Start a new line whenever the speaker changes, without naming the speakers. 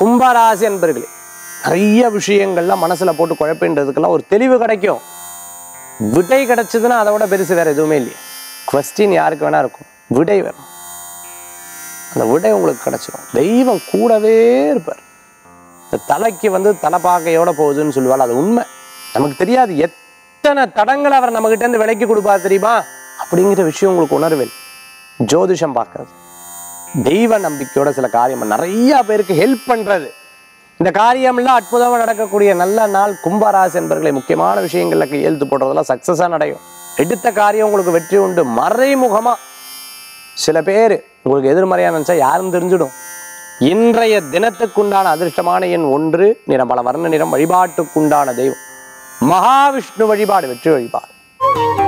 கும்பராசி அன்பர்களே நிறைய விஷயங்கள்லாம் மனசுல போட்டு குழப்பின்றதுக்கெல்லாம் ஒரு தெளிவு கிடைக்கும் விடை கிடைச்சதுன்னா அதை விட பெருசு வேற எதுவுமே இல்லையே கொஸ்டின் யாருக்கு வேணா இருக்கும் விடை வேணும் அந்த விடை உங்களுக்கு கிடைச்சிடும் தெய்வம் கூடவே இருப்பார் இந்த தலைக்கு வந்து தலைப்பாக்கையோட போகுதுன்னு சொல்லுவாள் அது உண்மை நமக்கு தெரியாது எத்தனை தடங்களை அவர் நம்மகிட்ட இருந்து விலைக்கு கொடுப்பார் தெரியுமா அப்படிங்கிற விஷயம் உங்களுக்கு உணர்வில் ஜோதிஷம் பார்க்கறது தெய்வ நம்பிக்கையோட சில காரியம் நிறைய பேருக்கு ஹெல்ப் பண்றது இந்த காரியம்லாம் அற்புதமா நடக்கக்கூடிய நல்ல நாள் கும்பராசி என்பர்களை முக்கியமான விஷயங்கள்ல கையெழுத்து போடுறதெல்லாம் சக்சஸா நடக்கும் எடுத்த காரியம் உங்களுக்கு வெற்றி உண்டு மறைமுகமா சில பேர் உங்களுக்கு எதிர்மறையா நினைச்சா யாரும் தெரிஞ்சிடும் இன்றைய தினத்துக்குண்டான அதிர்ஷ்டமான எண் ஒன்று நிறம் பல வர்ண நிறம் வழிபாட்டுக்குண்டான தெய்வம் மகாவிஷ்ணு வழிபாடு வெற்றி வழிபாடு